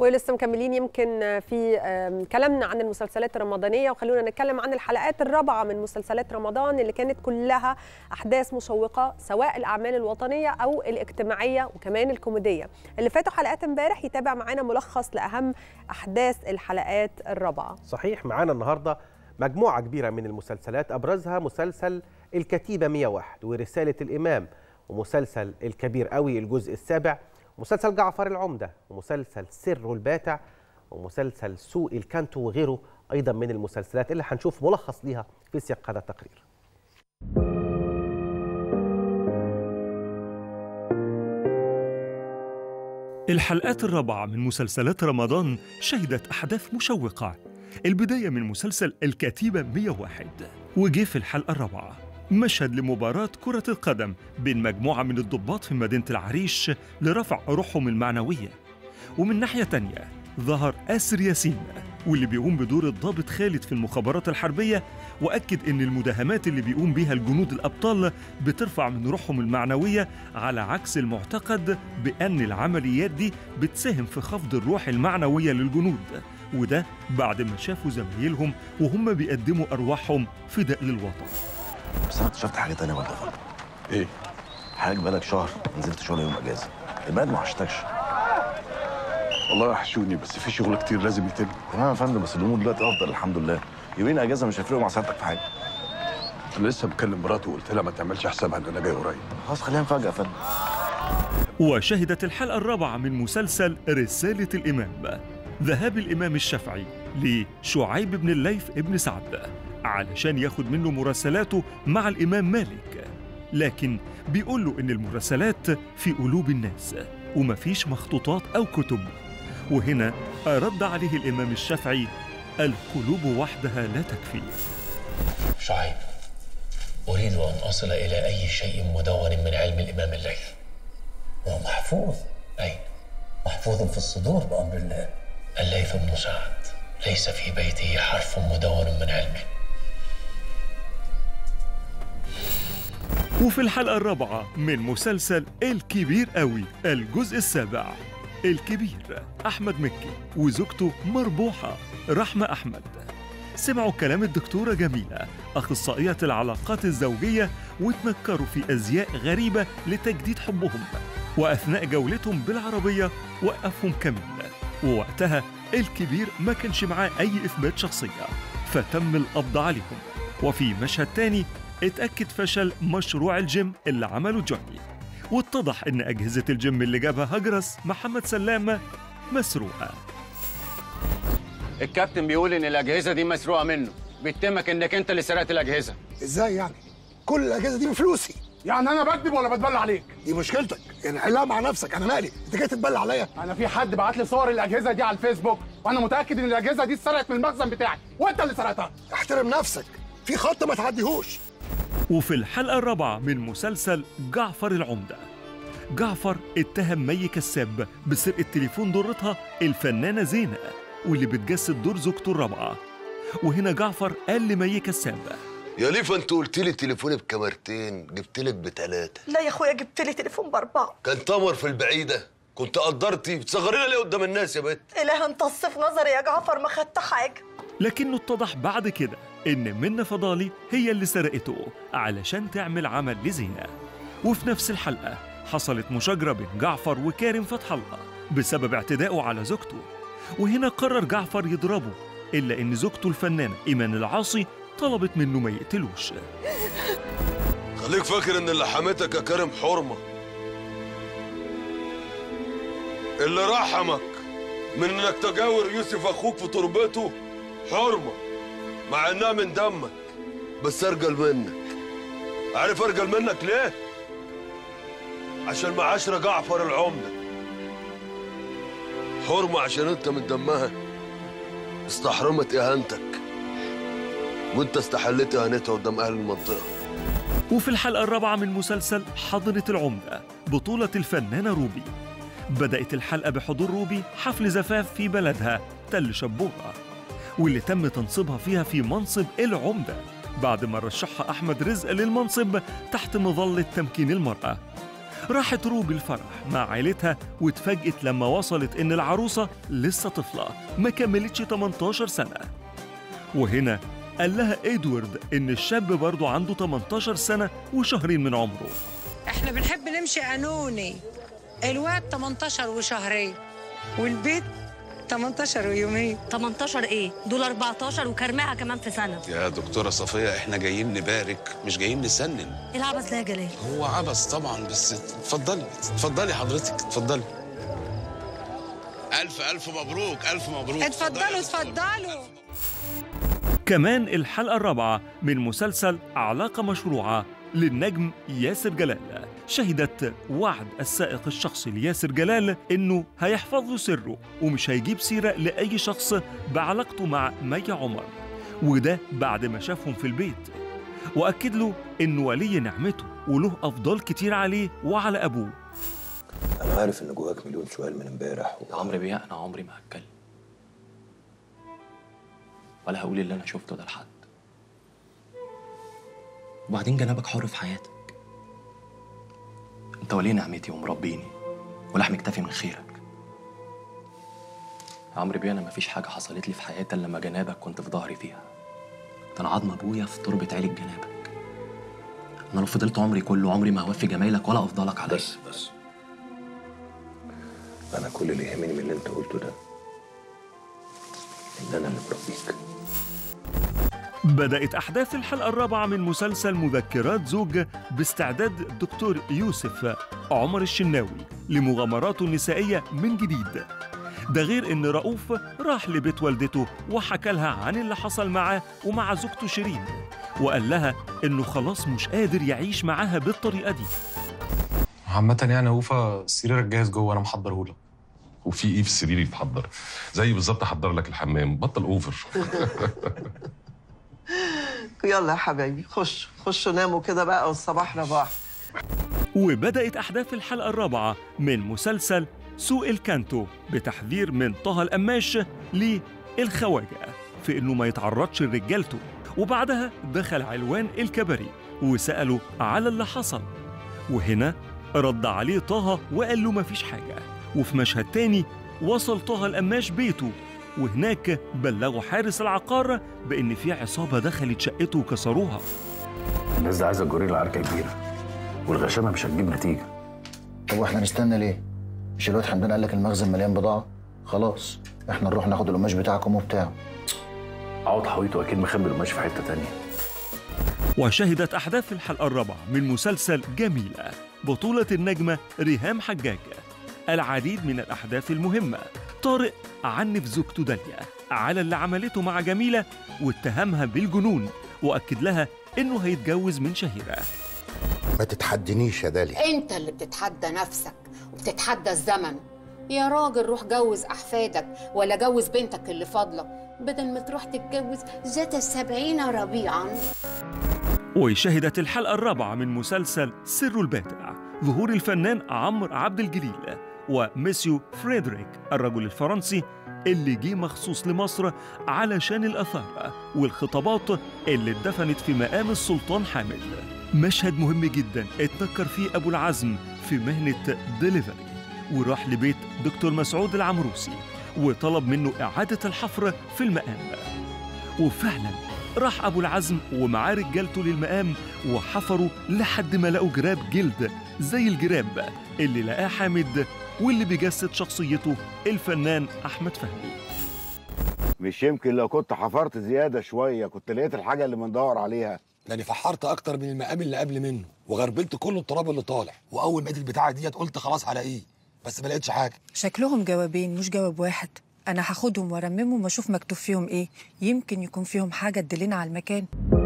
ولسه مكملين يمكن في آم، كلامنا عن المسلسلات الرمضانيه وخلونا نتكلم عن الحلقات الرابعه من مسلسلات رمضان اللي كانت كلها احداث مشوقه سواء الاعمال الوطنيه او الاجتماعيه وكمان الكوميديه اللي فاتوا حلقات امبارح يتابع معانا ملخص لاهم احداث الحلقات الرابعه صحيح معانا النهارده مجموعة كبيرة من المسلسلات أبرزها مسلسل الكتيبة 101 ورسالة الإمام ومسلسل الكبير قوي الجزء السابع ومسلسل جعفر العمدة ومسلسل سر الباتع ومسلسل سوق الكانتو وغيره أيضا من المسلسلات اللي هنشوف ملخص ليها في سياق هذا التقرير الحلقات الرابعة من مسلسلات رمضان شهدت أحداث مشوقة البداية من مسلسل الكتيبة 101 وجه في الحلقة الرابعة مشهد لمباراة كرة القدم بين مجموعة من الضباط في مدينة العريش لرفع روحهم المعنوية ومن ناحية تانية ظهر آسر ياسين واللي بيقوم بدور الضابط خالد في المخابرات الحربية وأكد إن المداهمات اللي بيقوم بيها الجنود الأبطال بترفع من روحهم المعنوية على عكس المعتقد بأن العمليات دي بتساهم في خفض الروح المعنوية للجنود وده بعد ما شافوا زمايلهم وهم بيقدموا أرواحهم فداء للوطن بس انا اكتشفت حاجه تانية برضه يا فندم ايه حضرتك بقالك شهر ما نزلتش ولا يوم اجازه البلد ما وحشتكش والله وحشوني بس في شغل كتير لازم يتم تمام يا فندم بس الامور دلوقتي افضل الحمد لله يومين اجازه مش هيفرقوا مع سعادتك في حاجه انا لسه مكلم مراته وقلت لها ما تعملش حسابها ان انا جاي قريب خلاص خليها مفاجاه يا فندم وشهدت الحلقة الرابعة من مسلسل رسالة الإمام ذهاب الإمام الشافعي لشعيب بن الليث ابن سعد علشان ياخد منه مراسلاته مع الإمام مالك لكن بيقول له إن المراسلات في قلوب الناس ومفيش مخطوطات أو كتب وهنا رد عليه الإمام الشافعي القلوب وحدها لا تكفي شعيب أريد أن أصل إلى أي شيء مدون من علم الإمام الليث هو محفوظ أين؟ محفوظ في الصدور بأمر الله الليث بن سعد ليس في بيته حرف مدون من علمه وفي الحلقة الرابعة من مسلسل الكبير قوي الجزء السابع الكبير أحمد مكي وزوجته مربوحة رحمة أحمد سمعوا كلام الدكتورة جميلة أخصائية العلاقات الزوجية وتنكروا في أزياء غريبة لتجديد حبهم وأثناء جولتهم بالعربية وقفهم كمين ووقتها الكبير ما كانش معاه أي إثبات شخصية فتم القبض عليهم وفي مشهد تاني اتأكد فشل مشروع الجيم اللي عمله جوني واتضح ان أجهزة الجيم اللي جابها هجرس محمد سلامة مسروقة الكابتن بيقول ان الاجهزه دي مسروقه منه بيتهمك انك انت اللي سرقت الاجهزه ازاي يعني؟ كل الاجهزه دي بفلوسي يعني انا بكذب ولا بتبلى عليك دي مشكلتك يعني حلها مع نفسك انا مالي انت جاي تتبلى عليا انا في حد بعت لي صور الاجهزه دي على الفيسبوك وانا متاكد ان الاجهزه دي اتسرقت من المخزن بتاعي وانت اللي سرقتها احترم نفسك في خط ما تعديهوش وفي الحلقة الرابعة من مسلسل جعفر العمدة جعفر اتهم مي كساب بسرقة تليفون ضرتها الفنانة زينة واللي بتجسد دور زوجته الرابعة وهنا جعفر قال لمي كساب يا ليفا انت قلت لي تليفوني بكاميرتين جبت لك بثلاثه لا يا اخويا جبت لي تليفون باربعه كان تمر في البعيده كنت قدرتي بتصغرينا ليه قدام الناس يا بت اله انت الصف نظري يا جعفر ما خدت حاجه لكنه اتضح بعد كده إن منى فضالي هي اللي سرقته علشان تعمل عمل لزينة وفي نفس الحلقة حصلت مشاجرة بين جعفر وكارم فتح الله بسبب اعتدائه على زوجته وهنا قرر جعفر يضربه إلا إن زوجته الفنانة إيمان العاصي طلبت منه ما يقتلوش خليك فاكر ان اللي حمتك يا كريم حرمه اللي رحمك من انك تجاور يوسف اخوك في تربته حرمه مع انها من دمك بس ارجل منك عارف ارجل منك ليه عشان معاشره جعفر العمده حرمه عشان انت من دمها استحرمت اهانتك وانت استحليت اهانتها قدام اهل المنطقه وفي الحلقة الرابعة من مسلسل حضرة العمدة بطولة الفنانة روبي بدأت الحلقة بحضور روبي حفل زفاف في بلدها تل شبوره واللي تم تنصيبها فيها في منصب العمدة بعد ما رشحها أحمد رزق للمنصب تحت مظلة تمكين المرأة راحت روبي الفرح مع عيلتها واتفاجئت لما وصلت إن العروسة لسه طفلة ما كملتش 18 سنة وهنا قال لها إدوارد إن الشاب برضه عنده 18 سنة وشهرين من عمره احنا بنحب نمشي قانوني الواد 18 وشهرين والبيت 18 ويومين 18 ايه دول 14 وكرمها كمان في سنه يا دكتورة صفية احنا جايين نبارك مش جايين نسنن ايه العبث ده يا جلال هو عبث طبعا بس اتفضلي اتفضلي حضرتك اتفضلي ألف ألف مبروك ألف مبروك اتفضلوا اتفضلوا كمان الحلقة الرابعة من مسلسل علاقة مشروعة للنجم ياسر جلال شهدت وعد السائق الشخصي لياسر جلال انه هيحفظ له سره ومش هيجيب سيرة لأي شخص بعلاقته مع مي عمر وده بعد ما شافهم في البيت وأكد له إنه ولي نعمته وله أفضال كتير عليه وعلى أبوه انا عارف ان جواك مليون سؤال من امبارح يا عمرو بيه انا عمري ما هتكلم ولا هقول اللي انا شفته ده لحد وبعدين جنابك حر في حياتك انت ولي نعمتي ومربيني ولحم كتافي من خيرك يا عمرو بيه انا مفيش حاجه حصلت لي في حياتي الا لما جنابك كنت في ظهري فيها كان عظم ابويا في تربه عيلة جنابك انا لو فضلت عمري كله عمري ما هوفي جمايلك ولا افضلك عليا بس بس انا كل اللي يهمني من اللي انت قلته ده ان انا اللي مربيك بدأت أحداث الحلقة الرابعة من مسلسل مذكرات زوج باستعداد الدكتور يوسف عمر الشناوي لمغامراته النسائية من جديد ده غير إن رؤوف راح لبيت والدته وحكى لها عن اللي حصل معاه ومع زوجته شيرين وقال لها إنه خلاص مش قادر يعيش معاها بالطريقة دي عامة يعني وفا سريرك جاهز جوه انا محضره لك وفي ايه في السرير يتحضر زي بالظبط احضر لك الحمام بطل اوفر يلا يا حبايبي خش خشوا ناموا كده بقى والصباح رباح وبدأت أحداث الحلقة الرابعة من مسلسل سوق الكانتو بتحذير من طه القماش للخواجة في إنه ما يتعرضش لرجالته وبعدها دخل علوان الكباري وسأله على اللي حصل وهنا رد عليه طه وقال له مفيش حاجة وفي مشهد تاني وصل طه القماش بيته وهناك بلغوا حارس العقار بإن في عصابة دخلت شقته وكسروها الناس دي عايزه تجري عركه كبيره والغشامه مش هتجيب نتيجه طب واحنا نستنى ليه؟ مش الواد حمدان قال لك المخزن مليان بضاعه؟ خلاص احنا نروح ناخد القماش بتاعكم وبتاعه عوض حويته اكيد مخبي القماش في حته تانية وشهدت أحداث الحلقة الرابعة من مسلسل جميلة بطولة النجمة ريهام حجاج العديد من الأحداث المهمة طارق عنف زوجته داليا على اللي عملته مع جميلة واتهمها بالجنون وأكد لها إنه هيتجوز من شهيرة ما تتحدنيش يا داليا انت اللي بتتحدى نفسك وبتتحدى الزمن يا راجل روح جوز احفادك ولا جوز بنتك اللي فاضله بدل ما تروح تتجوز ذات السبعين ربيعا وشهدت الحلقة الرابعة من مسلسل سر الباتع ظهور الفنان عمرو عبد الجليل وميسيو فريدريك الرجل الفرنسي اللي جه مخصوص لمصر علشان الأثار والخطابات اللي اتدفنت في مقام السلطان حامد مشهد مهم جدا اتنكر فيه أبو العزم في مهنة ديليفري وراح لبيت دكتور مسعود العمروسي وطلب منه إعادة الحفر في المقام وفعلا راح أبو العزم ومعاه رجالته للمقام وحفروا لحد ما لقوا جراب جلد زي الجراب اللي لقاه حامد واللي بيجسد شخصيته الفنان أحمد فهمي مش يمكن لو كنت حفرت زيادة شوية كنت لقيت الحاجة اللي بندور عليها لاني فحرت اكتر من المقام اللي قبل منه وغربلت كل التراب اللي طالع واول ما لقيت البتاعه ديت قلت خلاص هلاقيه بس ما لقيتش حاجه شكلهم جوابين مش جواب واحد انا هاخدهم وارممهم واشوف مكتوب فيهم ايه يمكن يكون فيهم حاجه تدلنا على المكان